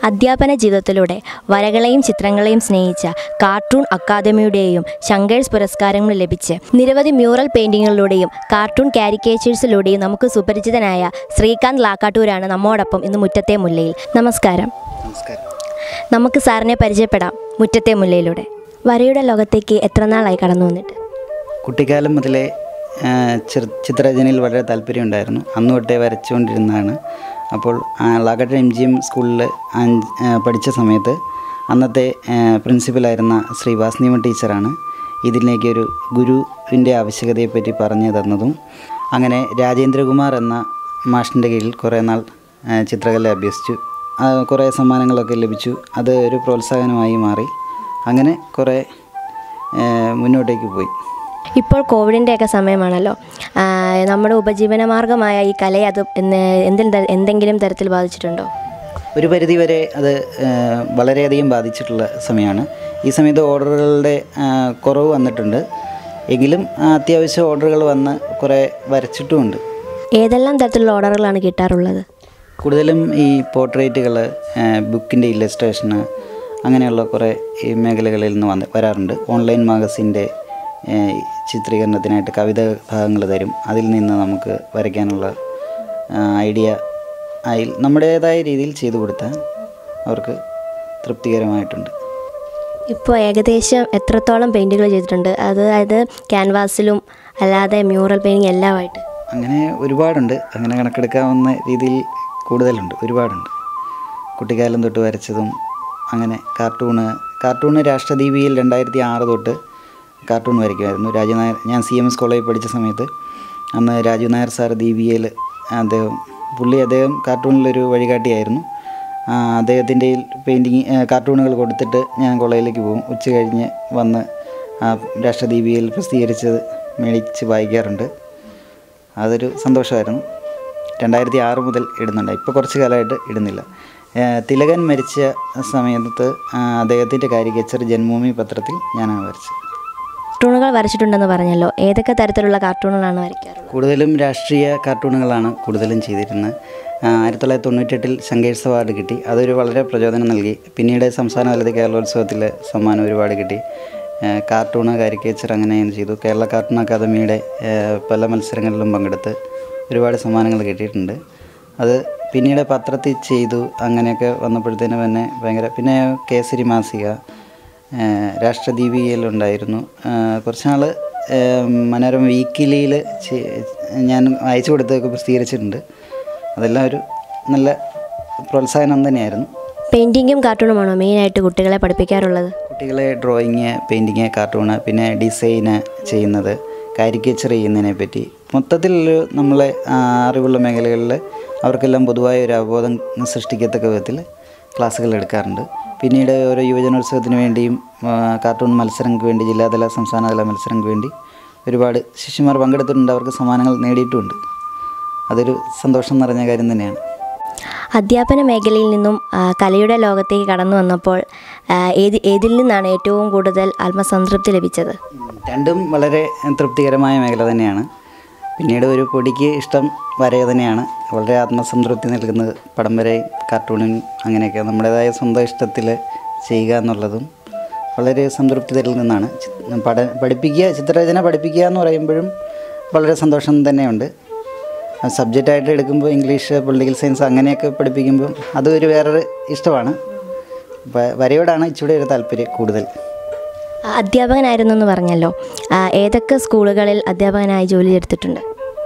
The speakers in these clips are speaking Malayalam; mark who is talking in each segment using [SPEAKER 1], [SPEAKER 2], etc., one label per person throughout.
[SPEAKER 1] അധ്യാപന ജീവിതത്തിലൂടെ വരകളെയും ചിത്രങ്ങളെയും സ്നേഹിച്ച കാർട്ടൂൺ അക്കാദമിയുടെയും ശങ്കേഴ്സ് പുരസ്കാരങ്ങൾ ലഭിച്ച് നിരവധി മ്യൂറൽ പെയിൻറ്റിങ്ങുകളിലൂടെയും കാർട്ടൂൺ കാരിക്കേച്ചേഴ്സിലൂടെയും നമുക്ക് സുപരിചിതനായ ശ്രീകാന്ത് ലാക്കാട്ടൂരാണ് നമ്മോടൊപ്പം ഇന്ന് മുറ്റത്തെ മുല്ലയിൽ നമസ്കാരം
[SPEAKER 2] നമസ്കാരം
[SPEAKER 1] നമുക്ക് സാറിനെ പരിചയപ്പെടാം മുറ്റത്തെ മുല്ലയിലൂടെ വരയുടെ ലോകത്തേക്ക് എത്ര നാളായി കടന്നു വന്നിട്ട്
[SPEAKER 2] കുട്ടിക്കാലം മുതലേ ആ, ചിർ- ചിത്രരചനയിൽ വളരെ താല്പര്യമുണ്ടായിരുന്നു അന്ന് തൊട്ടേ വരച്ചുകൊണ്ടിരുന്നതാണ് അപ്പോൾ ആ, ലാക്കട്ട് എം ജി എം സ്കൂളിൽ അഞ്ച് ആ, പഠിച്ച സമയത്ത് അന്നത്തെ ആ, പ്രിൻസിപ്പലായിരുന്ന ശ്രീ വാസ്നിമ ടീച്ചറാണ് ഇതിലേക്ക് ഒരു ഗുരുവിൻ്റെ ആവശ്യകതയെപ്പറ്റി പറഞ്ഞു തന്നതും അങ്ങനെ രാജേന്ദ്രകുമാർ എന്ന മാഷിൻ്റെ കീഴിൽ കുറേ നാൾ ആ, ചിത്രകല അഭ്യസിച്ചു ആ, കുറേ സമ്മാനങ്ങളൊക്കെ ലഭിച്ചു അത് ഒരു പ്രോത്സാഹനമായി മാറി അങ്ങനെ കുറേ ആ, മുന്നോട്ടേക്ക് പോയി
[SPEAKER 1] ഇപ്പോൾ കോവിഡിൻ്റെയൊക്കെ സമയമാണല്ലോ ആ, നമ്മുടെ ഉപജീവനമാർഗമായ ഈ കലയെ അത് എന്ന് എന്തെങ്കിലും തര- എന്തെങ്കിലും തരത്തിൽ ബാധിച്ചിട്ടുണ്ടോ
[SPEAKER 2] ഒരു പരിധി വരെ അത് ആ, വളരെയധികം ബാധിച്ചിട്ടുള്ള സമയമാണ് ഈ സമയത്ത് ഓർഡറുകളുടെ ആ, കുറവ് വന്നിട്ടുണ്ട് എങ്കിലും ആ, അത്യാവശ്യം ഓർഡറുകൾ വന്ന് കുറേ വരച്ചിട്ടുമുണ്ട്
[SPEAKER 1] ഏതെല്ലാം തരത്തിലുള്ള ഓർഡറുകളാണ് കിട്ടാറുള്ളത്
[SPEAKER 2] കൂടുതലും ഈ പോർട്രേറ്റുകൾ ബുക്കിൻ്റെ ഇല്ലസ്ട്രേഷന് അങ്ങനെയുള്ള കുറേ ഈ മേഖലകളിൽ നിന്ന് വന്ന് വരാറുണ്ട് ഓൺലൈൻ മാഗസിൻ്റെ ചിത്രീകരണത്തിനായിട്ട് കവിത ഭാഗങ്ങൾ തരും അതിൽ നിന്ന് നമുക്ക് വരയ്ക്കാനുള്ള ആ, ഐഡിയ അതിൽ നമ്മുടേതായ രീതിയിൽ ചെയ്തു കൊടുത്താൽ അവർക്ക് തൃപ്തികരമായിട്ടുണ്ട്
[SPEAKER 1] ഇപ്പോൾ ഏകദേശം എത്രത്തോളം പെയിൻറ്റുകൾ ചെയ്തിട്ടുണ്ട് അതായത് ക്യാൻവാസിലും അല്ലാതെ മ്യൂറൽ പെയിൻറ്റിങ് എല്ലാമായിട്ട്
[SPEAKER 2] അങ്ങനെ ഒരുപാടുണ്ട് അങ്ങനെ കണക്കെടുക്കാവുന്ന രീതിയിൽ കൂടുതലുണ്ട് ഒരുപാടുണ്ട് കുട്ടിക്കാലം തൊട്ട് വരച്ചതും അങ്ങനെ കാർട്ടൂണ് കാർട്ടൂണ് രാഷ്ട്രദീപിയിൽ രണ്ടായിരത്തി ആറ് തൊട്ട് കാർട്ടൂൺ വരയ്ക്കുമായിരുന്നു രാജു നായർ ഞാൻ സി എം എസ് കോളേജിൽ പഠിച്ച സമയത്ത് അന്ന് രാജു നായർ സാർ ദീപികയിൽ അദ്ദേഹം പുള്ളി അദ്ദേഹം കാർട്ടൂണിലൊരു വഴികാട്ടിയായിരുന്നു ആ, അദ്ദേഹത്തിൻ്റെ പെയിൻറ്റിങ് കാർട്ടൂണുകൾ കൊടുത്തിട്ട് ഞാൻ കോളേജിലേക്ക് പോകും ഉച്ച കഴിഞ്ഞ് വന്ന് ആ രാഷ്ട്രദീപികയിൽ പ്രസിദ്ധീകരിച്ചത് മേടിച്ച് വായിക്കാറുണ്ട് അതൊരു സന്തോഷമായിരുന്നു രണ്ടായിരത്തി ആറ് മുതൽ ഇടുന്നുണ്ട് ഇപ്പോൾ കുറച്ച് കാലമായിട്ട് ഇടുന്നില്ല ഏ, തിലകൻ മരിച്ച സമയത്ത് ആ, അദ്ദേഹത്തിൻ്റെ കാരിക്കേച്ചർ ജന്മഭൂമി പത്രത്തിൽ ഞാനാണ് വരച്ചത്
[SPEAKER 1] കാർട്ടൂണുകൾ വരച്ചിട്ടുണ്ടെന്ന് പറഞ്ഞല്ലോ ഏതൊക്കെ തരത്തിലുള്ള കാർട്ടൂണുകളാണ് വരയ്ക്കാറുള്ളത്
[SPEAKER 2] കൂടുതലും രാഷ്ട്രീയ കാർട്ടൂണുകളാണ് കൂടുതലും ചെയ്തിരുന്നത് ആ, ആയിരത്തി തൊള്ളായിരത്തി തൊണ്ണൂറ്റെട്ടിൽ ശങ്കേഴ്സ് അവാർഡ് കിട്ടി അതൊരു വളരെ പ്രചോദനം നൽകി പിന്നീട് സംസ്ഥാന തലത്തിൽ കേരളോത്സവത്തിൽ സമ്മാനം ഒരുപാട് കിട്ടി ആ, കാർട്ടൂണ് കാരിക്കേച്ചർ അങ്ങനെ ചെയ്തു കേരള കാർട്ടൂൺ അക്കാദമിയുടെ ആ, പല മത്സരങ്ങളിലും പങ്കെടുത്ത് ഒരുപാട് സമ്മാനങ്ങൾ കിട്ടിയിട്ടുണ്ട് അത് പിന്നീട് പത്രത്തിൽ ചെയ്തു അങ്ങനെയൊക്കെ വന്നപ്പോഴത്തേനും തന്നെ ഭയങ്കര പിന്നെ കേസരി മാസിക ഏഹ് രാഷ്ട്രദീപികയിലുണ്ടായിരുന്നു ഏഹ് കുറച്ച് നാൾ മനോരമ വീക്കിലിയിൽ ഞാൻ അയച്ചു കൊടുത്തൊക്കെ പ്രസിദ്ധീകരിച്ചിട്ടുണ്ട് അതെല്ലാം ഒരു നല്ല പ്രോത്സാഹനം തന്നെയായിരുന്നു
[SPEAKER 1] പെയിൻറ്റിങ്ങും കാർട്ടൂണുമാണോ മെയിനായിട്ട് കുട്ടികളെ പഠിപ്പിക്കാറുള്ളത്
[SPEAKER 2] കുട്ടികളെ ഡ്രോയിങ് പെയിൻറ്റിങ് കാർട്ടൂണ് പിന്നെ ഡിസൈന് ചെയ്യുന്നത് കാരിക്കേച്ചർ ചെയ്യുന്നതിനെ പറ്റി മൊത്തത്തിലൊരു നമ്മളെ ആ, അറിവുള്ള മേഖലകളിൽ അവർക്കെല്ലാം പൊതുവായ ഒരു അവബോധം സൃഷ്ടിക്കത്തക്ക വിധത്തിൽ ക്ലാസ്സുകൾ എടുക്കാറുണ്ട് പിന്നീട് ഓരോ യുവജനോത്സവത്തിന് വേണ്ടിയും ആ, കാർട്ടൂൺ മത്സരങ്ങൾക്ക് വേണ്ടി ജില്ലാതല സംസ്ഥാനതല മത്സരങ്ങൾക്ക് വേണ്ടി ഒരുപാട് ശിഷ്യന്മാർ പങ്കെടുത്തിട്ടുണ്ട് അവർക്ക് സമ്മാനങ്ങൾ നേടിയിട്ടുമുണ്ട് അതൊരു സന്തോഷം നിറഞ്ഞ കാര്യം തന്നെയാണ്
[SPEAKER 1] അധ്യാപന മേഖലയിൽ നിന്നും ആ, കലയുടെ ലോകത്തേക്ക് കടന്നു വന്നപ്പോൾ ആ, ഏത് ഏതിൽ നിന്നാണ് ഏറ്റവും കൂടുതൽ ആത്മസംതൃപ്തി ലഭിച്ചത്
[SPEAKER 2] രണ്ടും വളരെ തൃപ്തികരമായ മേഖല തന്നെയാണ് പിന്നീട് ഒരു പൊടിക്ക് ഇഷ്ടം വരയ തന്നെയാണ് വളരെ ആത്മസംതൃപ്തി നൽകുന്നത് പടം വരയും കാർട്ടൂണിങ് അങ്ങനെയൊക്കെ നമ്മുടേതായ സ്വന്തം ഇഷ്ടത്തിൽ ചെയ്യുക എന്നുള്ളതും വളരെ സംതൃപ്തി തരുന്നതാണ് ചി- പഠ പഠിപ്പിക്കുക ചിത്രരചന പഠിപ്പിക്കുക എന്ന് പറയുമ്പോഴും വളരെ സന്തോഷം തന്നെയുണ്ട് സബ്ജക്റ്റായിട്ട് എടുക്കുമ്പോൾ ഇംഗ്ലീഷ് പൊളിറ്റിക്കൽ സയൻസ് അങ്ങനെയൊക്കെ പഠിപ്പിക്കുമ്പോൾ അത് ഒരു വേറൊരു ഇഷ്ടമാണ് വ- വരയോടാണ് ഇച്ചിരി ഒരു താല്പര്യം കൂടുതൽ
[SPEAKER 1] ആ, അധ്യാപകനായിരുന്നു എന്ന് പറഞ്ഞല്ലോ ആ, ഏതൊക്കെ സ്കൂളുകളിൽ അധ്യാപകനായി ജോലി എടുത്തിട്ടുണ്ട്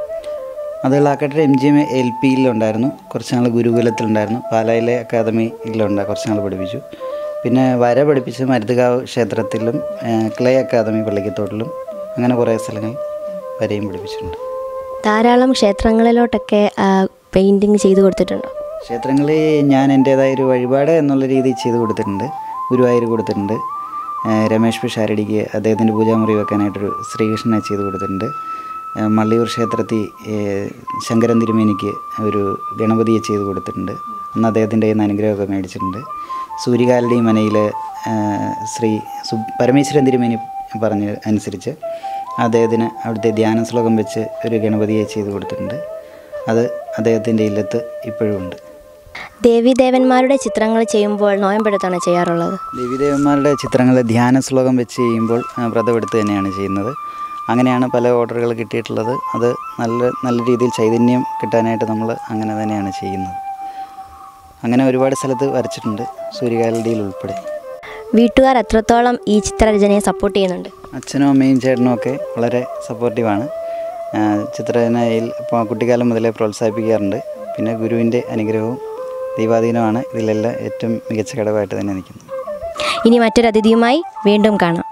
[SPEAKER 2] അത് lecturer M G M L പിയിലുണ്ടായിരുന്നു കുറച്ച് നാൾ ഗുരുകുലത്തിലുണ്ടായിരുന്നു പാലായിലെ അക്കാദമിയിലുണ്ട് കുറച്ച് നാൾ പഠിപ്പിച്ചു പിന്നെ വര പഠിപ്പിച്ച് മരുതുകാവ് ക്ഷേത്രത്തിലും ഏഹ്, ക്ലേ അക്കാദമി പള്ളിക്കത്തോട്ടിലും അങ്ങനെ കുറേ സ്ഥലങ്ങളിൽ വരയും പഠിപ്പിച്ചിട്ടുണ്ട്
[SPEAKER 1] ധാരാളം ക്ഷേത്രങ്ങളിലോട്ടൊക്കെ പെയിൻറ്റിങ് ചെയ്തു കൊടുത്തിട്ടുണ്ടോ
[SPEAKER 2] ക്ഷേത്രങ്ങളിൽ ഞാൻ എൻ്റേതായ ഒരു വഴിപാട് എന്നുള്ള രീതിയിൽ ചെയ്ത് കൊടുത്തിട്ടുണ്ട് ഗുരുവായൂർ കൊടുത്തിട്ടുണ്ട് ഏഹ്, രമേഷ് പിഷാരടിക്ക് അദ്ദേഹത്തിൻ്റെ പൂജാമുറി വെക്കാനായിട്ടൊരു ശ്രീകൃഷ്ണനെ ചെയ്ത് കൊടുത്തിട്ടുണ്ട് ഏഹ്, മള്ളിയൂർ ക്ഷേത്രത്തിൽ ഏഹ്, ശങ്കരൻ തിരുമേനിക്ക് ഒരു ഗണപതിയെ ചെയ്ത് കൊടുത്തിട്ടുണ്ട് അന്ന് അദ്ദേഹത്തിൻ്റെ കയ്യിൽ നിന്ന് അനുഗ്രഹമൊക്കെ മേടിച്ചിട്ടുണ്ട് സൂര്യകാലടി മനയിൽ ശ്രീ സു പരമേശ്വരൻ തിരുമേനി പറഞ്ഞ അനുസരിച്ച് അദ്ദേഹത്തിന് അവിടുത്തെ ധ്യാന ശ്ലോകം വെച്ച് ഒരു ഗണപതിയെ ചെയ്ത് കൊടുത്തിട്ടുണ്ട് അത് അദ്ദേഹത്തിൻ്റെ ഇല്ലത്ത് ഇപ്പോഴും ഉണ്ട്
[SPEAKER 1] ദേവീദേവന്മാരുടെ ചിത്രങ്ങൾ ചെയ്യുമ്പോൾ നോയമ്പെടുത്താണ് ചെയ്യാറുള്ളത്
[SPEAKER 2] ദേവീദേവന്മാരുടെ ചിത്രങ്ങൾ ധ്യാന ശ്ലോകം വെച്ച് ചെയ്യുമ്പോൾ ആ, വ്രതമെടുത്ത് തന്നെയാണ് ചെയ്യുന്നത് അങ്ങനെയാണ് പല ഓർഡറുകൾ കിട്ടിയിട്ടുള്ളത് അത് നല്ല നല്ല രീതിയിൽ ചൈതന്യം കിട്ടാനായിട്ട് നമ്മൾ അങ്ങനെ തന്നെയാണ് ചെയ്യുന്നത് അങ്ങനെ ഒരുപാട് സ്ഥലത്ത് വരച്ചിട്ടുണ്ട് സൂര്യകാലടിയിൽ ഉൾപ്പെടെ
[SPEAKER 1] വീട്ടുകാർ എത്രത്തോളം ഈ ചിത്രരചനയെ സപ്പോർട്ട് ചെയ്യുന്നുണ്ട്
[SPEAKER 2] അച്ഛനും അമ്മയും ചേട്ടനും ഒക്കെ വളരെ സപ്പോർട്ടീവാണ് ആ, ചിത്രരചനയിൽ ഇപ്പോൾ കുട്ടിക്കാലം മുതലേ പ്രോത്സാഹിപ്പിക്കാറുണ്ട് പിന്നെ ഗുരുവിൻ്റെ അനുഗ്രഹവും ദൈവാധീനമാണ് ഇതിലെല്ലാം ഏറ്റവും മികച്ച ഘടകമായിട്ട് തന്നെ നിൽക്കുന്നത്
[SPEAKER 1] ഇനി മറ്റൊരു അതിഥിയുമായി വീണ്ടും കാണാം